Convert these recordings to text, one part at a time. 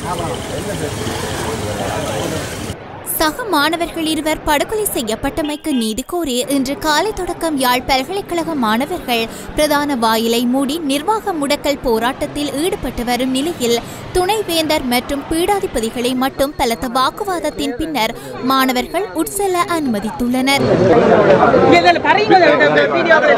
சக மாணவர்கள் இருவர் படுகொலை செய்யப்பட்டமைக்கு நீதி கோரி இன்று காலை தொடக்கம் யாழ் பல்கலைக்கழக மாணவர்கள் பிரதான வாயிலை மூடி நிர்வாக முடக்கல் போராட்டத்தில் ஈடுபட்டு வரும் நிலையில் துணைவேந்தர் மற்றும் பீடாதிபதிகளை மட்டும் பலத்த வாக்குவாதத்தின் பின்னர் மாணவர்கள் உட்செல்ல அனுமதித்துள்ளனர் இதில் பறையினது வீடியோவில்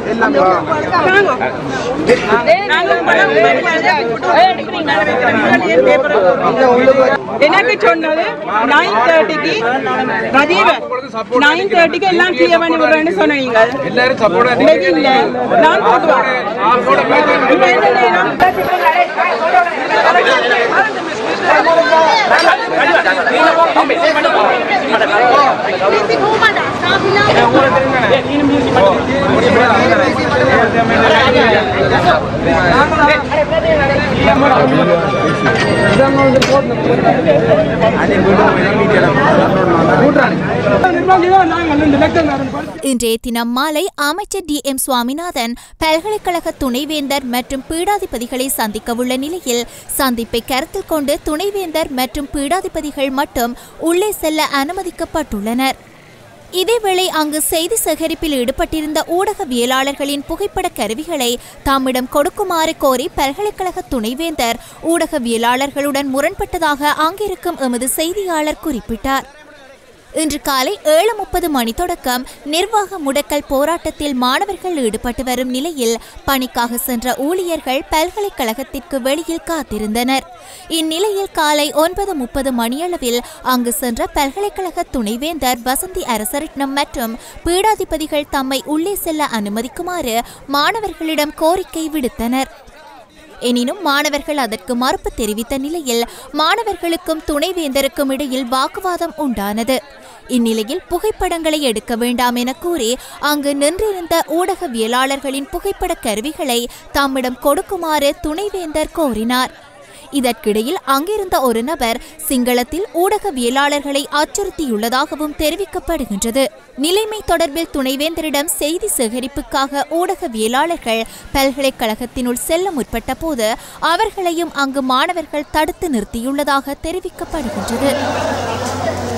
எனக்கு சொன்னது நைன் தேர்ட்டிக்கு ரதீவன் நைன் தேர்ட்டிக்கு எல்லாம் கிளியர் பண்ணி விடுறேன்னு சொன்னீங்க எல்லாரும் சப்போர்ட் இன்னைக்கு இல்ல நான் போடுவேன் இப்ப என்ன நேரம் இன்றைய தினம் மாலை அமைச்சர் டி எம் சுவாமிநாதன் பல்கலைக்கழக துணைவேந்தர் மற்றும் பீடாதிபதிகளை சந்திக்கவுள்ள நிலையில் சந்திப்பை கருத்தில் கொண்டு துணைவேந்தர் மற்றும் பீடாதிபதிகள் மட்டும் உள்ளே செல்ல அனுமதிக்கப்பட்டுள்ளனர் இதேவேளை அங்கு செய்தி சேகரிப்பில் ஈடுபட்டிருந்த ஊடகவியலாளர்களின் புகைப்பட கருவிகளை தம்மிடம் கொடுக்குமாறு கோரி பல்கலைக்கழக துணைவேந்தர் ஊடகவியலாளர்களுடன் முரண்பட்டதாக அங்கிருக்கும் எமது செய்தியாளர் குறிப்பிட்டார் இன்று காலை ஏழு முப்பது மணி தொடக்கம் நிர்வாக முடக்கல் போராட்டத்தில் மாணவர்கள் ஈடுபட்டு வரும் நிலையில் பணிக்காக சென்ற ஊழியர்கள் பல்கலைக்கழகத்திற்கு வெளியில் காத்திருந்தனர் இந்நிலையில் காலை ஒன்பது முப்பது மணியளவில் அங்கு சென்ற பல்கலைக்கழக துணைவேந்தர் வசந்தி அரசரட்னம் மற்றும் பீடாதிபதிகள் தம்மை உள்ளே செல்ல அனுமதிக்குமாறு மாணவர்களிடம் கோரிக்கை விடுத்தனர் எனினும் மாணவர்கள் அதற்கு மறுப்பு தெரிவித்த நிலையில் மாணவர்களுக்கும் துணைவேந்தருக்கும் இடையில் வாக்குவாதம் உண்டானது இந்நிலையில் புகைப்படங்களை எடுக்க வேண்டாம் என கூறி அங்கு நின்றிருந்த ஊடகவியலாளர்களின் புகைப்பட கருவிகளை தம்மிடம் கொடுக்குமாறு துணைவேந்தர் கோரினார் இதற்கிடையில் அங்கிருந்த ஒரு நபர் சிங்களத்தில் ஊடகவியலாளர்களை அச்சுறுத்தியுள்ளதாகவும் தெரிவிக்கப்படுகின்றது நிலைமை தொடர்பில் துணைவேந்தரிடம் செய்தி சேகரிப்புக்காக ஊடகவியலாளர்கள் பல்கலைக்கழகத்தினுள் செல்ல முற்பட்ட போது அவர்களையும் அங்கு மாணவர்கள் தடுத்து நிறுத்தியுள்ளதாக தெரிவிக்கப்படுகின்றது